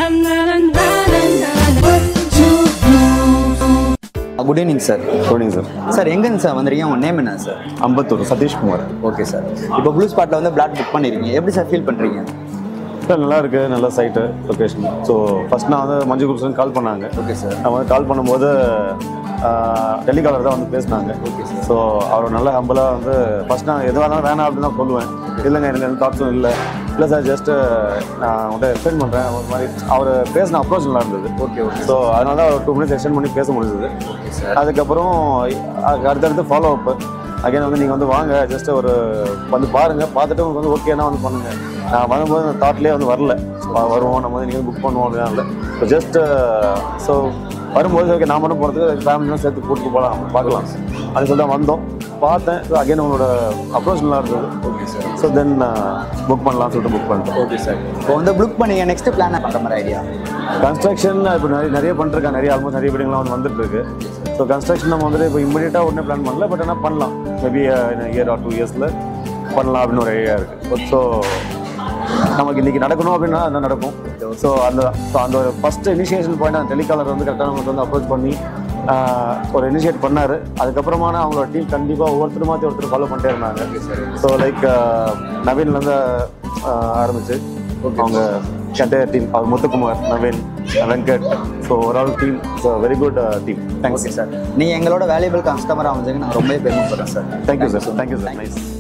good evening sir சொல்லுங்க sir sir எங்கேருந்து sir வந்துருக்கீங்க உங்கள் நேம் என்ன sir Ambattur Satishkumar okay sir இப்போ ப்ளூ ஸ்பாட்டில் வந்து பிளாட் புக் பண்ணிருக்கீங்க எப்படி சார் ஃபீல் பண்ணுறீங்க சார் நல்லா இருக்கு நல்ல சைட்டு லொக்கேஷன் ஸோ ஃபர்ஸ்ட் நான் வந்து மஞ்சு குருசன் கால் பண்ணாங்க ஓகே சார் நான் வந்து கால் பண்ணும்போது டெலிகாலர் தான் வந்து பேசினாங்க ஓகே சார் ஸோ அவர் நல்ல ஹம்பிளாக வந்து ஃபர்ஸ்ட் நான் எதுவாக இருந்தாலும் வேணாம் அப்படின்னு தான் சொல்லுவேன் இல்லைங்க எனக்கு எந்த தாட்ஸும் இல்லை இல்லை சார் ஜஸ்ட்டு நான் உங்கள்கிட்ட எக்ஸ்பிளைன் பண்ணுறேன் ஒரு மாதிரி அவர் பேசின அப்ரோச் நல்லா இருந்தது ஓகே ஓகே ஸோ அதனால தான் ஒரு டூ மினிட்ஸ் எக்ஸ்டெண்ட் பண்ணி பேச முடிஞ்சது ஓகே சார் அதுக்கப்புறம் அதுக்கு அடுத்தடுத்து ஃபாலோ அப் அகைன் வந்து நீங்கள் வந்து வாங்க ஜஸ்ட் ஒரு வந்து பாருங்க பார்த்துட்டு உங்களுக்கு வந்து ஓகேனா வந்து பண்ணுங்க நான் வரும்போது அந்த தாட்லேயே வந்து வரல வ- வருவோம் நம்ம வந்து நீங்கள் புக் பண்ணுவோம் அப்படின்னா இல்லை ஸோ ஜஸ்ட் ஸோ வரும்போது ஓகே நான் மட்டும் போகிறதுக்கு ஃபேமிலியும் சேர்த்து கூட்டிட்டு போகலாம் பார்க்கலாம் அது சொல்லி தான் வந்தோம் பார்த்தேன் அகைன் உங்களோட அப்ரோச் நல்லா இருந்தது okay sir so then book பண்ணலாம்னு சொல்லிட்டு புக் பண்ணிட்டேன் ஓகே சார் இப்போ வந்து புக் பண்ணீங்க நெக்ஸ்ட் பிளான் பண்ணுற மாதிரி ஐடியா கன்ஸ்ட்ரக்ஷன் இப்போ நிறைய நிறைய பண்ணிருக்காங்க நிறைய ஆல்மோஸ்ட் நிறைய பில்டிங்லாம் வந்து வந்துட்டு இருக்கு ஸோ கன்ஸ்ட்ரக்ஷன் நம்ம வந்துட்டு இப்போ இமீடியட்டாக உடனே பிளான் பண்ணல பட் ஆனால் பண்ணலாம் மேபி இயர் ஆர் டூ இயர்ஸில் பண்ணலாம் அப்படின்னு ஒரு ஐடியா இருக்குது ஸோ நமக்கு இன்னைக்கு நடக்கணும் அப்படின்னா அது நடக்கும் ஸோ அந்த ஸோ அந்த ஒரு ஃபர்ஸ்ட் இனிஷியேஷன் பாயிண்ட் அந்த டெலிகாலர் வந்து கரெக்டாக நமக்கு வந்து அப்ரோச் பண்ணி ஆஹ், ஒரு இனிஷியேட் பண்ணாரு அதுக்கப்புறமான அவங்களோட டீம் கண்டிப்பாக ஒவ்வொருத்தர் மாற்றி ஒருத்தர் ஃபாலோ பண்ணிட்டே இருந்தாங்க ஸோ லைக் நவீன்லேருந்து ஆரம்பிச்சு அவங்க என்டையர் டீம் அவர் Muthukumar Naveen Venkat so overall team so very good team thanks okay sir நீங்கள் எங்களோட வேல்யூபிள் கஸ்டமர் அமைஞ்சதுக்கு நான் ரொம்ப பெருமைப்படுறேன் sir thank you sir thank you sir nice